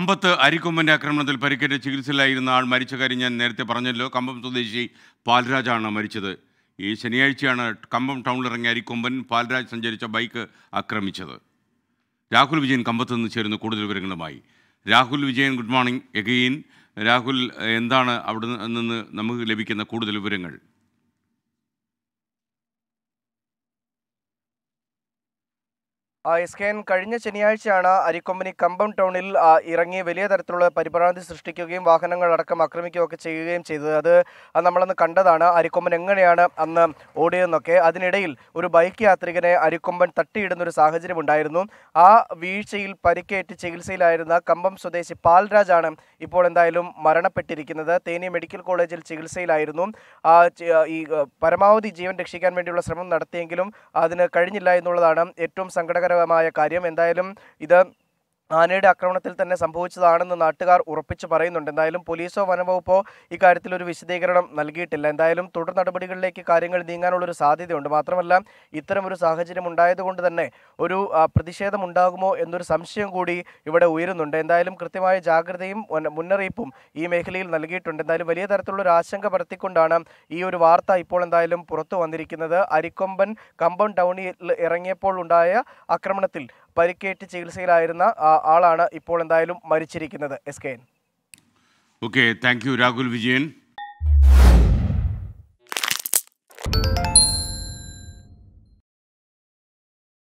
കമ്പത്ത് അരിക്കൊമ്പന്റെ ആക്രമണത്തിൽ പരിക്കേറ്റ് ചികിത്സയിലായിരുന്ന ആൾ മരിച്ച കാര്യം ഞാൻ നേരത്തെ പറഞ്ഞല്ലോ കമ്പം സ്വദേശി പാൽരാജാണ് മരിച്ചത് ഈ ശനിയാഴ്ചയാണ് കമ്പം ടൗണിലിറങ്ങിയ അരിക്കൊമ്പൻ പാൽരാജ് സഞ്ചരിച്ച ബൈക്ക് ആക്രമിച്ചത് രാഹുൽ വിജയൻ കമ്പത്ത് നിന്ന് ചേരുന്ന കൂടുതൽ വിവരങ്ങളുമായി Rahul Vijayan good morning again Rahul എന്താണ് അവിടെ നിന്ന് നമുക്ക് ലഭിക്കുന്ന കൂടുതൽ വിവരങ്ങൾ ആ, എസ് കെ എൻ കഴിഞ്ഞ ശനിയാഴ്ചയാണ് അരിക്കൊമ്പനി കമ്പം ടൗണിൽ ആ, ഇറങ്ങി വലിയ തരത്തിലുള്ള പരിഭ്രാന്തി സൃഷ്ടിക്കുകയും വാഹനങ്ങൾ അടക്കം ആക്രമിക്കുകയും ഒക്കെ ചെയ്യുകയും ചെയ്തത് അത് അത് നമ്മളന്ന് കണ്ടതാണ് അരിക്കൊമ്പൻ എങ്ങനെയാണ് അന്ന് ഓടിയതെന്നൊക്കെ അതിനിടയിൽ ഒരു ബൈക്ക് യാത്രികനെ അരിക്കൊമ്പൻ തട്ടിയിടുന്ന ഒരു സാഹചര്യം ഉണ്ടായിരുന്നു ആ വീഴ്ചയിൽ പരിക്കേറ്റ് ചികിത്സയിലായിരുന്ന കമ്പം സ്വദേശി പാൽരാജാണ് ഇപ്പോൾ എന്തായാലും മരണപ്പെട്ടിരിക്കുന്നത് തേനി മെഡിക്കൽ കോളേജിൽ ചികിത്സയിലായിരുന്നു ആ ചി- ഈ ആ, പരമാവധി ജീവൻ രക്ഷിക്കാൻ വേണ്ടിയുള്ള ശ്രമം നടത്തിയെങ്കിലും അതിന് കഴിഞ്ഞില്ല എന്നുള്ളതാണ് ഏറ്റവും സങ്കടകരമായ കാര്യം എന്തായാലും ഇത് ആനയുടെ ആക്രമണത്തിൽ തന്നെ സംഭവിച്ചതാണെന്ന് നാട്ടുകാർ ഉറപ്പിച്ചു പറയുന്നുണ്ട് എന്തായാലും പോലീസോ വനംവകുപ്പോ ഇക്കാര്യത്തിൽ ഒരു വിശദീകരണം നൽകിയിട്ടില്ല എന്തായാലും തുടർ നടപടികളിലേക്ക് കാര്യങ്ങൾ നീങ്ങാനുള്ള ഒരു സാധ്യതയുണ്ട് മാത്രമല്ല ഇത്തരം ഒരു സാഹചര്യം ഉണ്ടായതുകൊണ്ട് തന്നെ ഒരു ആ, പ്രതിഷേധം ഉണ്ടാകുമോ എന്നൊരു സംശയം കൂടി ഇവിടെ ഉയരുന്നുണ്ട് എന്തായാലും കൃത്യമായ ജാഗ്രതയും മുന്ന- മുന്നറിയിപ്പും ഈ മേഖലയിൽ നൽകിയിട്ടുണ്ട് എന്തായാലും വലിയ തരത്തിലുള്ള ഒരു ആശങ്ക പരത്തിക്കൊണ്ടാണ് ഈ ഒരു വാർത്ത ഇപ്പോൾ എന്തായാലും പുറത്തു വന്നിരിക്കുന്നത് അരിക്കൊമ്പൻ കമ്പം ടൗണിൽ ഇറങ്ങിയപ്പോൾ ഉണ്ടായ ആക്രമണത്തിൽ പരിക്കേറ്റ് ചികിത്സയിലായിരുന്ന ആ, ആളാണ് ഇപ്പോൾ എന്തായാലും മരിച്ചിരിക്കുന്നത് S K N okay thank you Rahul Vijayan